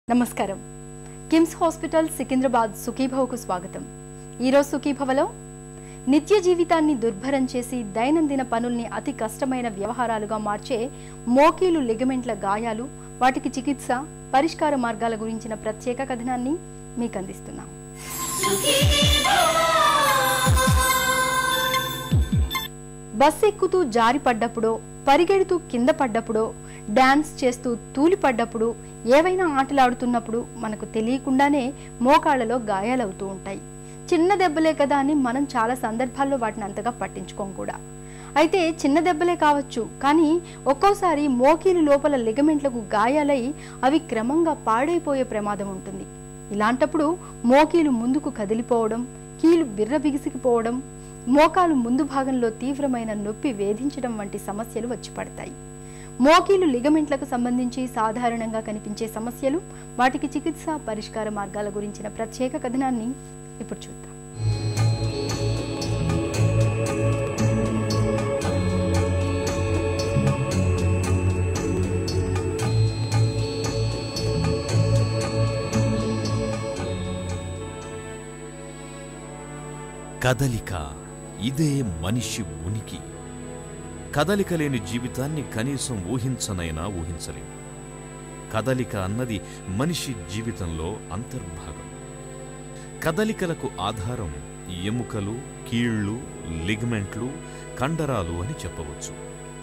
నమస్కారం కిమ్స్ హాస్పిటల్ సికింద్రాబాద్ సుఖీభవకు స్వాగతం ఈరోజు సుఖీభవలో నిత్య జీవితాన్ని దుర్భరం చేసి దైనందిన పనుల్ని అతి కష్టమైన వ్యవహారాలుగా మార్చే మోకీలు లిగమెంట్ల గాయాలు వాటికి చికిత్స పరిష్కార మార్గాల గురించిన ప్రత్యేక కథనాన్ని మీకు అందిస్తున్నాం బస్ ఎక్కుతూ జారి పడ్డప్పుడో పరిగెడుతూ కింద పడ్డప్పుడో డాన్స్ చేస్తూ తూలి పడ్డప్పుడు ఏవైనా ఆటలాడుతున్నప్పుడు మనకు తెలియకుండానే మోకాళ్ళలో గాయాలవుతూ ఉంటాయి చిన్న దెబ్బలే కదా అని మనం చాలా సందర్భాల్లో వాటిని అంతగా పట్టించుకోం కూడా అయితే చిన్న దెబ్బలే కావచ్చు కానీ ఒక్కోసారి మోకీలు లోపల లిగమెంట్లకు గాయాలై అవి క్రమంగా పాడైపోయే ప్రమాదం ఉంటుంది ఇలాంటప్పుడు మోకీలు ముందుకు కదిలిపోవడం కీలు బిర్ర బిగిసికిపోవడం మోకాలు ముందు భాగంలో తీవ్రమైన నొప్పి వేధించడం వంటి సమస్యలు వచ్చి పడతాయి మోకీలు లిగమెంట్లకు సంబంధించి సాధారణంగా కనిపించే సమస్యలు వాటికి చికిత్స పరిష్కార మార్గాల గురించిన ప్రత్యేక కథనాన్ని ఇప్పుడు చూద్దాం కదలిక ఇదే మనిషి ఉనికి కదలిక లేని జీవితాన్ని కనీసం ఊహించనైనా ఊహించలేం కదలిక అన్నది మనిషి జీవితంలో అంతర్భాగం కదలికలకు ఆధారం ఎముకలు కీళ్ళు లిగమెంట్లు కండరాలు అని చెప్పవచ్చు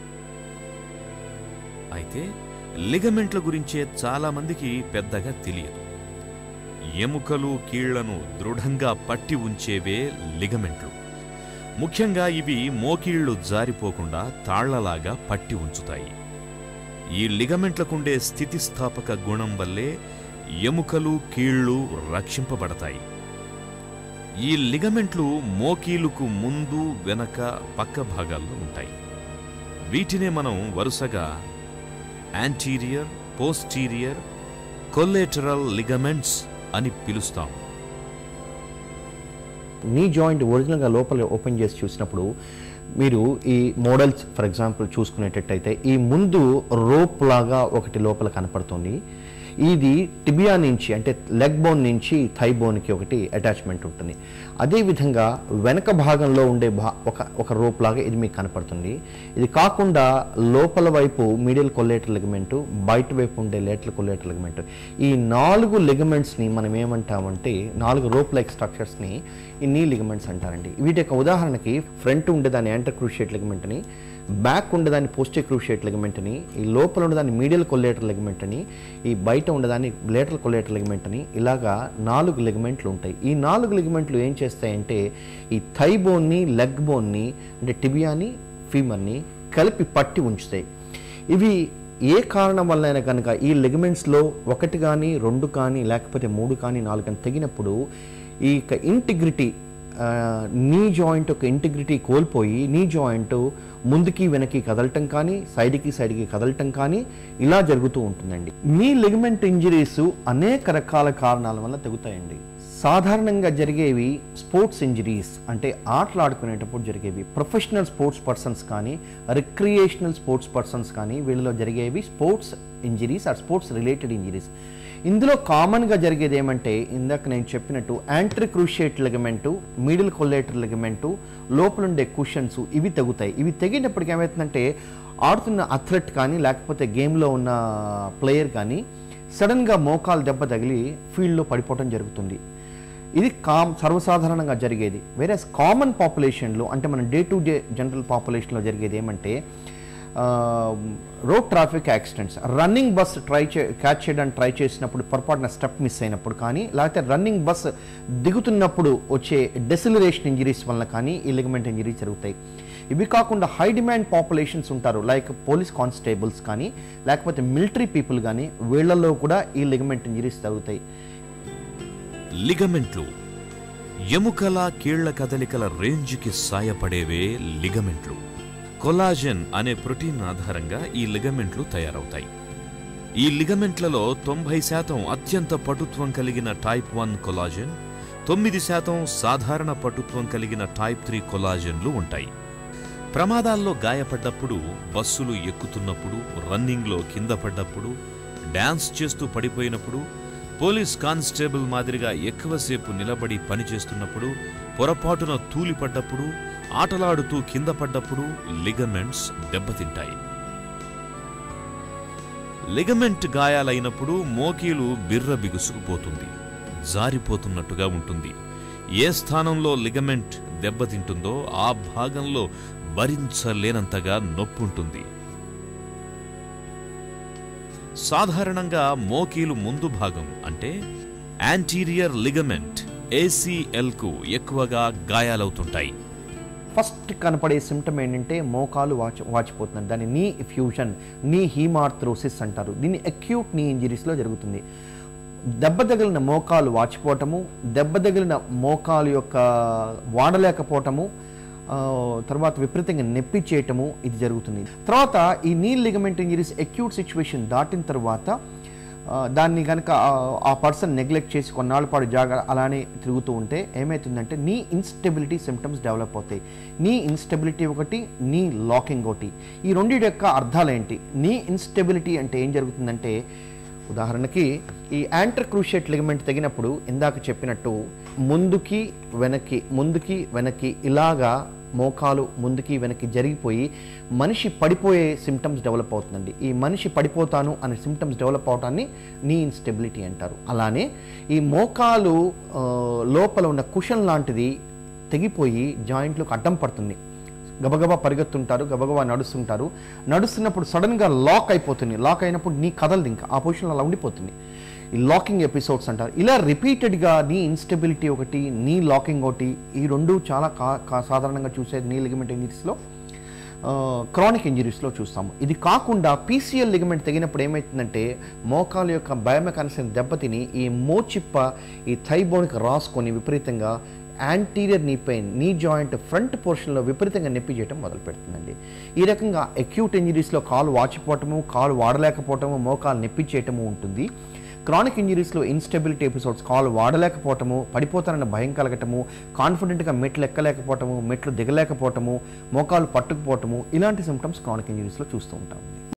అయితే లిగమెంట్ల గురించే చాలామందికి పెద్దగా తెలియదు ఎముకలు కీళ్లను దృఢంగా పట్టి ఉంచేవే లిగమెంట్లు ముఖ్యంగా ఇవి మోకీళ్లు జారిపోకుండా తాళ్లలాగా పట్టి ఉంచుతాయి ఈ లిగమెంట్లకుండే స్థితిస్థాపక గుణం వల్లే ఎముకలు కీళ్లు రక్షింపబడతాయి ఈ లిగమెంట్లు మోకీలుకు ముందు వెనక పక్క భాగాల్లో ఉంటాయి వీటినే మనం వరుసగా యాంటీరియర్ పోస్టీరియర్ కొల్లేటరల్ లిగమెంట్స్ అని పిలుస్తాం నీ జాయింట్ ఒరిజినల్గా లోపల ఓపెన్ చేసి చూసినప్పుడు మీరు ఈ మోడల్స్ ఫర్ ఎగ్జాంపుల్ చూసుకునేటట్టయితే ఈ ముందు రోప్ లాగా ఒకటి లోపల కనపడుతుంది ఇది టిబియా నుంచి అంటే లెగ్ బోన్ నుంచి థై బోన్కి ఒకటి అటాచ్మెంట్ ఉంటుంది అదేవిధంగా వెనక భాగంలో ఉండే భా ఒక ఒక రోప్ లాగా ఇది మీకు కనపడుతుంది ఇది కాకుండా లోపల వైపు మీడియల్ కొల్లేటర్ లిగమెంట్ బయట వైపు ఉండే లేటల్ కొల్లేటర్ లిగమెంట్ ఈ నాలుగు లిగమెంట్స్ని మనం ఏమంటామంటే నాలుగు రోప్ లైక్ స్ట్రక్చర్స్ని ఈ నీ లిగమెంట్స్ అంటారండి వీటి యొక్క ఉదాహరణకి ఫ్రంట్ ఉండేదాన్ని యాంటర్ క్రూషియేట్ లిగమెంట్ అని బ్యాక్ ఉండేదాన్ని పోస్టే క్రూషియేట్ లిగమెంట్ అని ఈ లోపల ఉండేదాన్ని మీడియల్ కొల్లేటర్ లిగమెంట్ అని ఈ బయట ఉండేదాన్ని లేటరల్ కొల్లేటర్ లిగమెంట్ అని ఇలాగా నాలుగు లిగమెంట్లు ఉంటాయి ఈ నాలుగు లిగమెంట్లు ఏం చేస్తాయంటే ఈ థై బోన్ని లెగ్ బోన్ని అంటే టిబియాని ఫీమర్ని కలిపి పట్టి ఉంచుతాయి ఇవి ఏ కారణం వల్లైనా కనుక ఈ లిగమెంట్స్లో ఒకటి కానీ రెండు కానీ లేకపోతే మూడు కానీ నాలుగు కానీ తెగినప్పుడు ఈ ఇంటిగ్రిటీ నీ జాయింట్ ఒక ఇంటిగ్రిటీ కోల్పోయి నీ జాయింట్ ముందుకి వెనక్కి కదలటం కానీ సైడ్కి సైడ్కి కదలటం కానీ ఇలా జరుగుతూ ఉంటుందండి మీ లిగమెంట్ ఇంజరీస్ అనేక రకాల కారణాల వల్ల తెగుతాయండి సాధారణంగా జరిగేవి స్పోర్ట్స్ ఇంజరీస్ అంటే ఆటలు ఆడుకునేటప్పుడు జరిగేవి ప్రొఫెషనల్ స్పోర్ట్స్ పర్సన్స్ కానీ రిక్రియేషనల్ స్పోర్ట్స్ పర్సన్స్ కానీ వీళ్ళలో జరిగేవి sports injuries or sports related injuries ఇందులో కామన్గా జరిగేది ఏమంటే ఇందాక నేను చెప్పినట్టు anterior cruciate ligament middle collateral ligament లోపల ఉండే కుషన్స్ ఇవి తెగుతాయి ఇవి తెగినప్పటికి ఏమవుతుందంటే ఆడుతున్న అథ్లెట్ కానీ లేకపోతే గేమ్లో ఉన్న ప్లేయర్ కానీ సడన్గా మోకాలు దెబ్బ తగిలి ఫీల్డ్లో పడిపోవడం జరుగుతుంది ఇది కామ్ సర్వసాధారణంగా జరిగేది వేరే కామన్ పాపులేషన్లో అంటే మన డే టు డే జనరల్ పాపులేషన్లో జరిగేది ఏమంటే road traffic accidents running bus try చే క్యాచ్ చేయడానికి ట్రై చేసినప్పుడు పొరపాటున స్టెప్ మిస్ అయినప్పుడు కానీ లేకపోతే రన్నింగ్ బస్ దిగుతున్నప్పుడు వచ్చే డెసిలరేషన్ ఇంజరీస్ వలన కానీ ఈ లిగమెంట్ ఇంజరీస్ జరుగుతాయి ఇవి కాకుండా హై డిమాండ్ పాపులేషన్స్ ఉంటారు లైక్ పోలీస్ కానిస్టేబుల్స్ కానీ లేకపోతే మిలిటరీ పీపుల్ కానీ వీళ్ళల్లో కూడా ఈ లిగమెంట్ ఇంజరీస్ జరుగుతాయి లిగమెంట్లు ఎముకల కీళ్ల కదలికల రేంజ్కి సాయపడేవే లిగమెంట్లు కొలాజెన్ అనే ప్రోటీన్ ఆధారంగా ఈ లిగమెంట్లు తయారవుతాయి ఈ లిగమెంట్లలో తొంభై శాతం అత్యంత పటుత్వం కలిగిన టైప్ వన్ కొలాజెన్ తొమ్మిది శాతం సాధారణ పటుత్వం కలిగిన టైప్ త్రీ కొలాజెన్లు ఉంటాయి ప్రమాదాల్లో గాయపడ్డప్పుడు బస్సులు ఎక్కుతున్నప్పుడు రన్నింగ్లో కింద పడ్డప్పుడు డాన్స్ చేస్తూ పడిపోయినప్పుడు పోలీస్ కానిస్టేబుల్ మాదిరిగా ఎక్కువసేపు నిలబడి పనిచేస్తున్నప్పుడు పొరపాటున తూలిపడ్డప్పుడు ఆటలాడుతూ కింద పడ్డప్పుడు లిగమెంట్స్ దెబ్బతింటాయి లిగమెంట్ గాయాలైనప్పుడు మోకీలు బిర్ర బిగుసుకుపోతుంది జారిపోతున్నట్టుగా ఉంటుంది ఏ స్థానంలో లిగమెంట్ దెబ్బతింటుందో ఆ భాగంలో భరించలేనంతగా నొప్పుంటుంది సాధారణంగా మోకీలు ముందు భాగం అంటే యాంటీరియర్ లిగమెంట్ ఏసీఎల్కు ఎక్కువగా గాయాలవుతుంటాయి ఫస్ట్ కనపడే సిమ్టమ్ ఏంటంటే మోకాలు వాచి వాచిపోతుంది దాన్ని నీ ఫ్యూజన్ నీ హీమార్థ్రోసిస్ అంటారు దీన్ని అక్యూట్ నీ ఇంజరీస్లో జరుగుతుంది దెబ్బ తగిలిన మోకాలు వాచిపోవటము దెబ్బ తగిలిన మోకాలు యొక్క వాడలేకపోవటము ఆ, తర్వాత విపరీతంగా నొప్పి చేయటము ఇది జరుగుతుంది తర్వాత ఈ నీ లిగమెంట్ ఇంజరీస్ అక్యూట్ సిచ్యువేషన్ దాటిన తర్వాత ఆ, దాన్ని కనుక ఆ పర్సన్ నెగ్లెక్ట్ చేసి కొన్నాళ్ళ పాటు జాగా అలానే తిరుగుతూ ఉంటే ఏమవుతుందంటే నీ ఇన్స్టెబిలిటీ సిమ్టమ్స్ డెవలప్ అవుతాయి నీ ఇన్స్టెబిలిటీ ఒకటి నీ లాకింగ్ ఒకటి ఈ రెండింటి యొక్క అర్థాలు ఏంటి నీ ఇన్స్టెబిలిటీ అంటే ఏం జరుగుతుందంటే ఉదాహరణకి ఈ యాంటర్ క్రూషియేట్ లిగమెంట్ తగినప్పుడు ఇందాక చెప్పినట్టు ముందుకి వెనక్కి ముందుకి వెనక్కి ఇలాగా మోకాలు ముందుకి వెనక్కి జరిగిపోయి మనిషి పడిపోయే సిమ్టమ్స్ డెవలప్ అవుతుందండి ఈ మనిషి పడిపోతాను అనే సిమ్టమ్స్ డెవలప్ అవటాన్ని నీ ఇన్స్టెబిలిటీ అంటారు అలానే ఈ మోకాలు ఆ, లోపల ఉన్న కుషన్ లాంటిది తెగిపోయి జాయింట్లకు అడ్డం పడుతుంది గబగబా పరిగెత్తుంటారు గబగబా నడుస్తుంటారు నడుస్తున్నప్పుడు సడన్గా లాక్ అయిపోతుంది లాక్ అయినప్పుడు నీ కదలదు ఇంకా ఆ పొజిషన్లో అలా ఉండిపోతుంది ఈ లాకింగ్ ఎపిసోడ్స్ అంటారు ఇలా రిపీటెడ్గా నీ ఇన్స్టెబిలిటీ ఒకటి నీ లాకింగ్ ఒకటి ఈ రెండు చాలా కా కా- సాధారణంగా చూసేది నీ లిగమెంట్ ఇంజరీస్లో క్రానిక్ ఇంజరీస్లో చూస్తాము ఇది కాకుండా పీసీఎల్ లిగమెంట్ తెగినప్పుడు ఏమవుతుందంటే మోకాల యొక్క బయోమెకానిక్స్ దెబ్బతిని ఈ మోచిప్ప ఈ థైబోన్కి రాసుకొని విపరీతంగా anterior knee pain knee joint front పోర్షన్లో విపరీతంగా నొప్పి చేయడం మొదలు పెడుతుందండి ఈ రకంగా అక్యూట్ ఇంజరీస్లో కాలు వాచిపోవటము కాలు వాడలేకపోవటము మోకాలు నొప్పి చేయటము ఉంటుంది క్రానిక్ ఇంజరీస్లో ఇన్స్టెబిలిటీ ఎపిసోడ్స్ కాలు వాడలేకపోవటము పడిపోతానన్న భయం కలగటము కాన్ఫిడెంట్గా మెట్లు ఎక్కలేకపోవటము మెట్లు దిగలేకపోవటము మోకాలు పట్టుకుపోవటము ఇలాంటి సిమ్టమ్స్ క్రానిక్ ఇంజరీస్లో చూస్తూ ఉంటాం